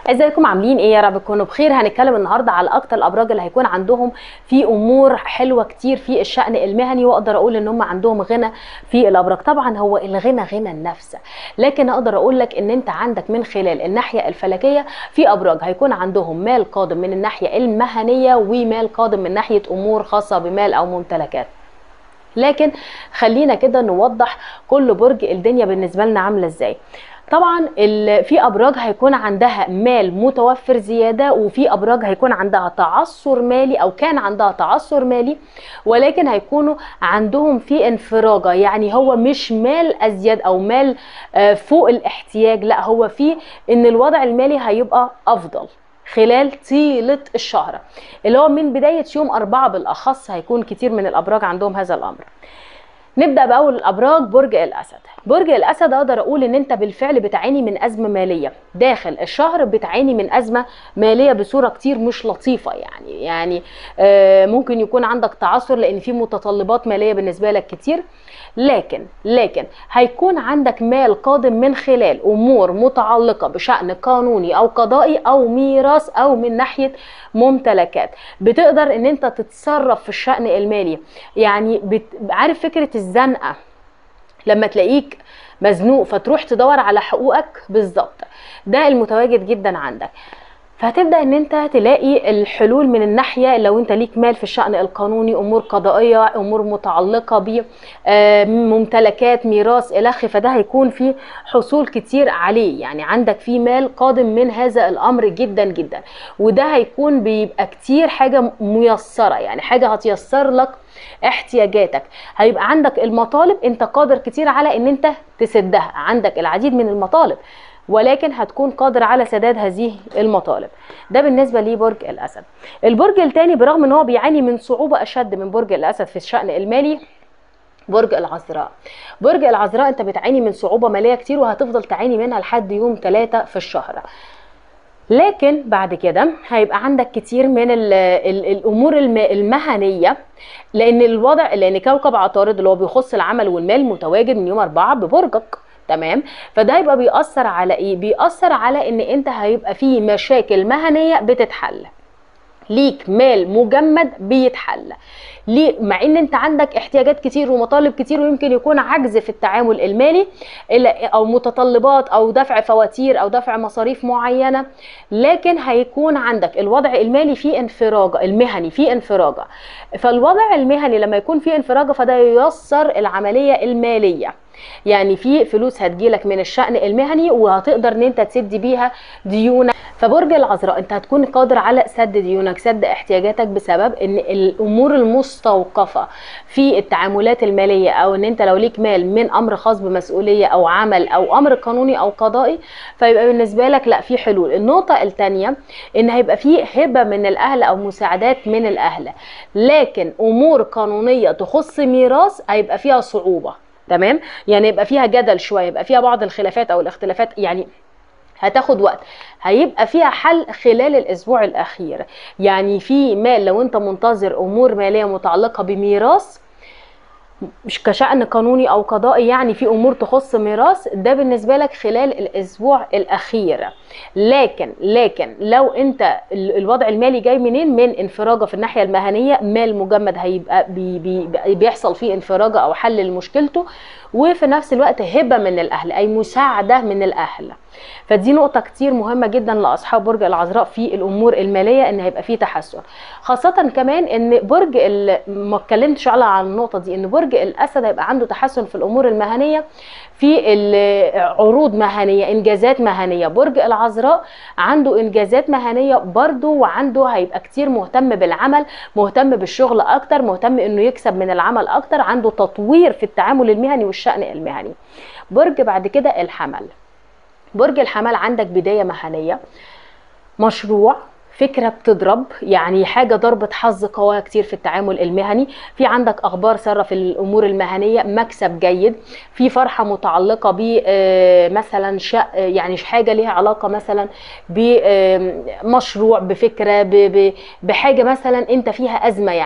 ازيكم عاملين ايه يا رب تكونوا بخير هنتكلم النهارده على اكتر الابراج اللي هيكون عندهم في امور حلوه كتير في الشان المهني واقدر اقول ان هم عندهم غنى في الابراج طبعا هو الغنى غنى النفس لكن اقدر اقول لك ان انت عندك من خلال الناحيه الفلكيه في ابراج هيكون عندهم مال قادم من الناحيه المهنيه ومال قادم من ناحيه امور خاصه بمال او ممتلكات لكن خلينا كده نوضح كل برج الدنيا بالنسبه لنا عامله ازاي طبعا في ابراج هيكون عندها مال متوفر زياده وفي ابراج هيكون عندها تعثر مالي او كان عندها تعثر مالي ولكن هيكونوا عندهم في انفراجه يعني هو مش مال ازيد او مال فوق الاحتياج لا هو في ان الوضع المالي هيبقى افضل خلال طيلة الشهر اللي هو من بداية يوم أربعة بالأخص هيكون كتير من الأبراج عندهم هذا الأمر نبدا باول الابراج برج الاسد برج الاسد اقدر اقول ان انت بالفعل بتعاني من ازمه ماليه داخل الشهر بتعاني من ازمه ماليه بصوره كتير مش لطيفه يعني يعني آه ممكن يكون عندك تعثر لان في متطلبات ماليه بالنسبه لك كتير لكن لكن هيكون عندك مال قادم من خلال امور متعلقه بشان قانوني او قضائي او ميراث او من ناحيه ممتلكات بتقدر ان انت تتصرف في الشان المالي يعني بت... عارف فكره الزنقه لما تلاقيك مزنوق فتروح تدور على حقوقك بالظبط ده المتواجد جدا عندك فهتبدا ان انت تلاقي الحلول من الناحيه لو انت ليك مال في الشان القانوني امور قضائيه امور متعلقه بممتلكات ميراث الخ فده هيكون في حصول كتير عليه يعني عندك في مال قادم من هذا الامر جدا جدا وده هيكون بيبقى كتير حاجه ميسره يعني حاجه هتيسر لك احتياجاتك هيبقى عندك المطالب انت قادر كتير على ان انت تسدها عندك العديد من المطالب ولكن هتكون قادر على سداد هذه المطالب ده بالنسبه لبرج الاسد البرج الثاني برغم ان هو بيعاني من صعوبه اشد من برج الاسد في الشان المالي برج العذراء برج العذراء انت بتعاني من صعوبه ماليه كتير وهتفضل تعاني منها لحد يوم 3 في الشهر لكن بعد كده هيبقى عندك كتير من ال ال الامور المهنيه لان الوضع لان كوكب عطارد اللي هو بيخص العمل والمال متواجد من يوم 4 ببرجك تمام فده هيبقى بيأثر على ايه بيأثر على ان انت هيبقى في مشاكل مهنيه بتتحل ليك مال مجمد بيتحل ليه مع ان انت عندك احتياجات كتير ومطالب كتير ويمكن يكون عجز في التعامل المالي او متطلبات او دفع فواتير او دفع مصاريف معينه لكن هيكون عندك الوضع المالي فيه انفراجه المهني فيه انفراجه فالوضع المهني لما يكون فيه انفراجه فده ييسر العمليه الماليه يعني في فلوس هتجيلك من الشأن المهني وهتقدر ان انت تسد بيها ديونك فبرج العذراء انت هتكون قادر على سد ديونك سد احتياجاتك بسبب ان الامور المستوقفه في التعاملات الماليه او ان انت لو ليك مال من امر خاص بمسؤوليه او عمل او امر قانوني او قضائي فيبقى بالنسبه لك لا في حلول النقطه الثانيه ان هيبقى في هبه من الاهل او مساعدات من الاهل لكن امور قانونيه تخص ميراث هيبقى فيها صعوبه تمام يعني يبقى فيها جدل شويه يبقى فيها بعض الخلافات او الاختلافات يعني هتاخد وقت هيبقى فيها حل خلال الاسبوع الاخير يعني في مال لو انت منتظر امور ماليه متعلقه بميراث مش كشأن قانوني او قضائي يعني في امور تخص ميراث ده بالنسبه لك خلال الاسبوع الاخير لكن لكن لو انت الوضع المالي جاي منين من انفراجه في الناحيه المهنيه مال مجمد هيبقى بي بي بيحصل فيه انفراجه او حل لمشكلته وفي نفس الوقت هبه من الاهل اي مساعده من الاهل فدي نقطه كتير مهمه جدا لاصحاب برج العذراء في الامور الماليه ان هيبقى فيه تحسن خاصه كمان ان برج ما اتكلمتش على عن النقطه دي ان برج الاسد هيبقى عنده تحسن في الامور المهنيه في عروض مهنيه انجازات مهنيه برج العذراء عنده انجازات مهنيه برضه وعنده هيبقى كتير مهتم بالعمل مهتم بالشغل اكتر مهتم انه يكسب من العمل اكتر عنده تطوير في التعامل المهني والشأن المهني برج بعد كده الحمل برج الحمل عندك بداية مهنية مشروع فكره بتضرب يعني حاجه ضربه حظ قويه كتير في التعامل المهني في عندك اخبار ساره في الامور المهنيه مكسب جيد في فرحه متعلقه ب مثلا يعني حاجه ليها علاقه مثلا بمشروع بفكره بحاجه مثلا انت فيها ازمه يعني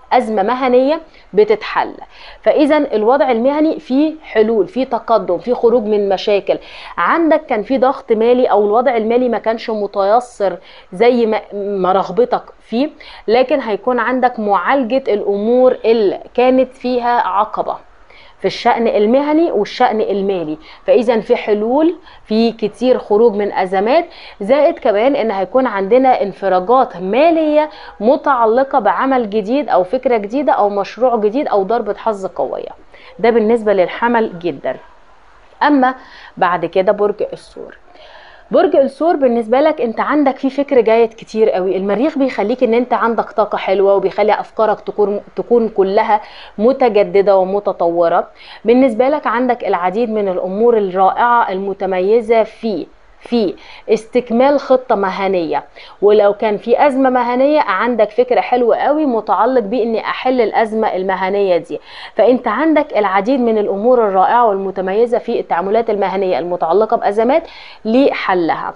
ازمه مهنيه بتتحل فاذا الوضع المهني فيه حلول فيه تقدم فيه خروج من مشاكل عندك كان في ضغط مالي او الوضع المالي ما كانش متيسر زي ما رغبتك فيه لكن هيكون عندك معالجه الامور اللي كانت فيها عقبه في الشأن المهني والشأن المالي فإذا في حلول في كتير خروج من أزمات زائد كمان إن هيكون عندنا انفراجات مالية متعلقة بعمل جديد أو فكرة جديدة أو مشروع جديد أو ضربة حظ قوية ده بالنسبة للحمل جدا أما بعد كده برج الثور برج الثور بالنسبه لك انت عندك فيه فكر جيد كتير قوي المريخ بيخليك ان انت عندك طاقه حلوه وبيخلي افكارك تكون تكون كلها متجدده ومتطوره بالنسبه لك عندك العديد من الامور الرائعه المتميزه فيه في استكمال خطه مهنيه ولو كان في ازمه مهنيه عندك فكره حلوه قوي متعلق باني احل الازمه المهنيه دي فانت عندك العديد من الامور الرائعه والمتميزه في التعاملات المهنيه المتعلقه بازمات لحلها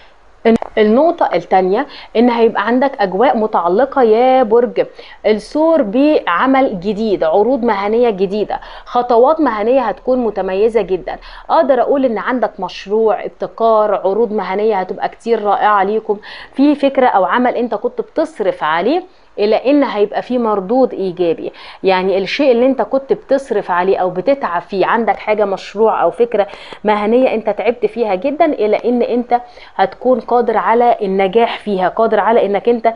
النقطة الثانية ان هيبقى عندك اجواء متعلقة يا برج الثور بعمل جديد عروض مهنية جديدة خطوات مهنية هتكون متميزة جدا اقدر اقول ان عندك مشروع ابتكار عروض مهنية هتبقى كتير رائعة ليكم في فكرة او عمل انت كنت بتصرف عليه الى ان هيبقى فيه مردود ايجابي يعني الشيء اللي انت كنت بتصرف عليه او بتتعب فيه عندك حاجه مشروع او فكره مهنيه انت تعبت فيها جدا الى ان انت هتكون قادر على النجاح فيها قادر على انك انت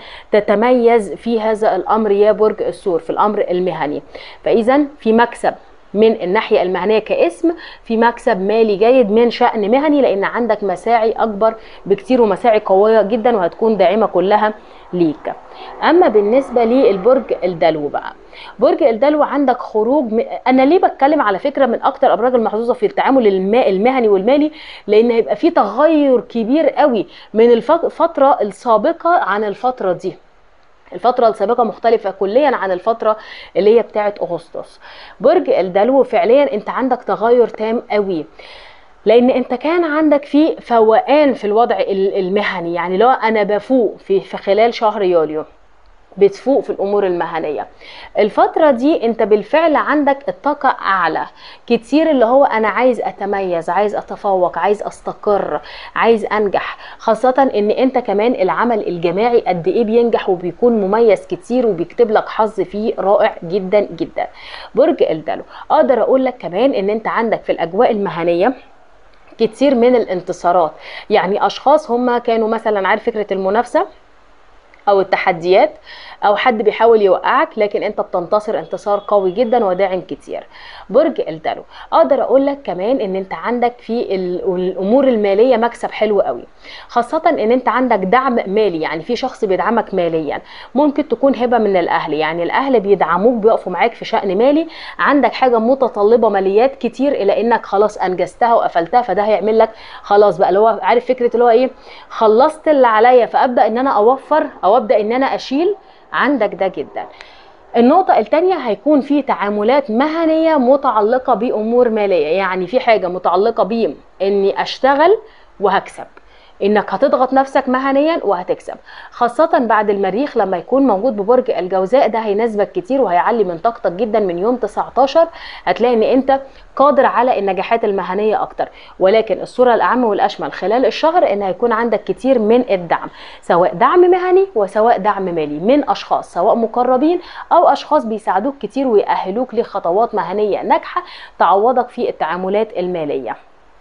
تتميز في هذا الامر يا برج الثور في الامر المهني فاذا في مكسب من الناحية المهنية كاسم في مكسب مالي جيد من شأن مهني لأن عندك مساعي أكبر بكتير ومساعي قوية جدا وهتكون داعمة كلها ليك أما بالنسبة للبرج الدلو بقى برج الدلو عندك خروج م... انا ليه بتكلم على فكره من اكتر الابراج المحظوظه في التعامل الماء المهني والمالي لان هيبقى في تغير كبير قوي من الفتره السابقه عن الفتره دي الفترة السابقة مختلفة كليا عن الفترة اللي هي بتاعت أغسطس برج الدلو فعليا انت عندك تغير تام قوي لان انت كان عندك في فوقان في الوضع المهني يعني لو انا بفوق في, في خلال شهر يوليو بتفوق في الامور المهنيه الفتره دي انت بالفعل عندك الطاقه اعلى كتير اللي هو انا عايز اتميز عايز اتفوق عايز استقر عايز انجح خاصه ان انت كمان العمل الجماعي قد ايه بينجح وبيكون مميز كتير وبيكتب لك حظ فيه رائع جدا جدا برج الدلو اقدر اقول لك كمان ان انت عندك في الاجواء المهنيه كتير من الانتصارات يعني اشخاص هم كانوا مثلا عارف فكره المنافسه او التحديات او حد بيحاول يوقعك لكن انت بتنتصر انتصار قوي جدا وداعم كتير برج الدلو اقدر اقول لك كمان ان انت عندك في الامور الماليه مكسب حلو قوي خاصه ان انت عندك دعم مالي يعني في شخص بيدعمك ماليا ممكن تكون هبه من الاهل يعني الاهل بيدعموك بيقفوا معاك في شان مالي عندك حاجه متطلبه ماليات كتير الى انك خلاص انجزتها وقفلتها فده هيعمل لك خلاص بقى اللي هو عارف فكره اللي هو ايه خلصت اللي عليا فابدا ان انا اوفر او ابدا ان انا اشيل عندك ده جدا النقطة التانية هيكون في تعاملات مهنية متعلقة بأمور مالية يعني في حاجة متعلقة بإني أشتغل وهكسب انك هتضغط نفسك مهنيا وهتكسب خاصة بعد المريخ لما يكون موجود ببرج الجوزاء ده هيناسبك كتير وهيعلي من طاقتك جدا من يوم 19 هتلاقي ان انت قادر على النجاحات المهنية اكتر ولكن الصورة الاعم والاشمل خلال الشهر ان هيكون عندك كتير من الدعم سواء دعم مهني وسواء دعم مالي من اشخاص سواء مقربين او اشخاص بيساعدوك كتير ويأهلوك لخطوات مهنية ناجحة تعوضك في التعاملات المالية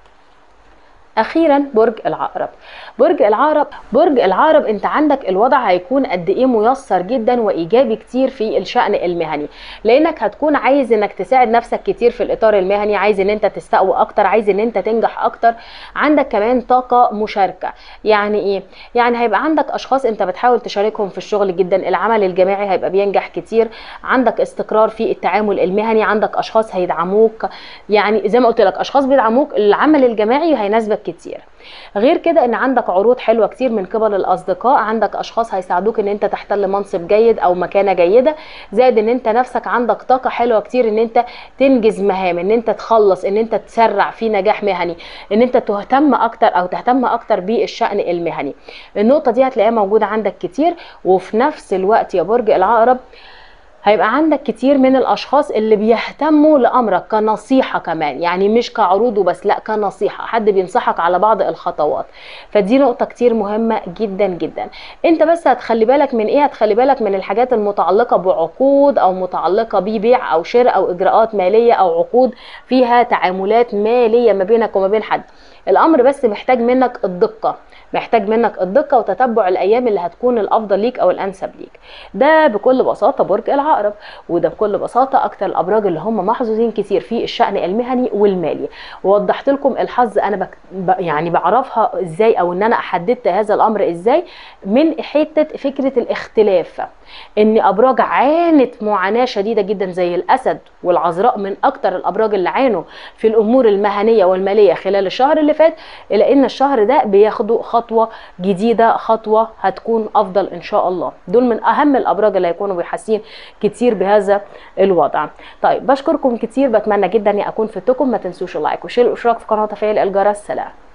اخيرا برج العقرب برج العقرب برج العقرب انت عندك الوضع هيكون قد ايه ميسر جدا وايجابي كتير في الشان المهني لانك هتكون عايز انك تساعد نفسك كتير في الاطار المهني عايز ان انت تستقوى اكتر عايز ان انت تنجح اكتر عندك كمان طاقه مشاركه يعني ايه يعني هيبقى عندك اشخاص انت بتحاول تشاركهم في الشغل جدا العمل الجماعي هيبقى بينجح كتير عندك استقرار في التعامل المهني عندك اشخاص هيدعموك يعني زي ما قلت لك اشخاص بيدعموك العمل الجماعي هيناسبك كتير غير كده ان عندك عروض حلوه كتير من قبل الاصدقاء عندك اشخاص هيساعدوك ان انت تحتل منصب جيد او مكانه جيده زائد ان انت نفسك عندك طاقه حلوه كتير ان انت تنجز مهام ان انت تخلص ان انت تسرع في نجاح مهني ان انت تهتم اكتر او تهتم اكتر بالشان المهني النقطه دي هتلاقيها موجوده عندك كتير وفي نفس الوقت يا برج العقرب هيبقى عندك كتير من الاشخاص اللي بيهتموا لامرك كنصيحه كمان يعني مش كعروض وبس لا كنصيحه حد بينصحك على بعض الخطوات فدي نقطه كتير مهمه جدا جدا انت بس هتخلي بالك من ايه هتخلي بالك من الحاجات المتعلقه بعقود او متعلقه ببيع او شراء او اجراءات ماليه او عقود فيها تعاملات ماليه ما بينك وما بين حد الامر بس محتاج منك الدقه محتاج منك الدقه وتتبع الايام اللي هتكون الافضل ليك او الانسب ليك ده بكل بساطه برج العقرب وده بكل بساطه اكتر الابراج اللي هم محظوظين كتير في الشان المهني والمالي ووضحت لكم الحظ انا بك ب- يعني بعرفها ازاي او ان انا حددت هذا الامر ازاي من حته فكره الاختلاف ان ابراج عانت معاناه شديده جدا زي الاسد والعذراء من اكتر الابراج اللي عانوا في الامور المهنيه والماليه خلال الشهر اللي فات الا ان الشهر ده بياخدوا خطوه جديده خطوه هتكون افضل ان شاء الله دول من اهم الابراج اللي هيكونوا بيحاسين كتير بهذا الوضع طيب بشكركم كتير بتمنى جدا اني اكون فدتكم ما تنسوش اللايك وشير الاشتراك في قناه تفعيل الجرس سلام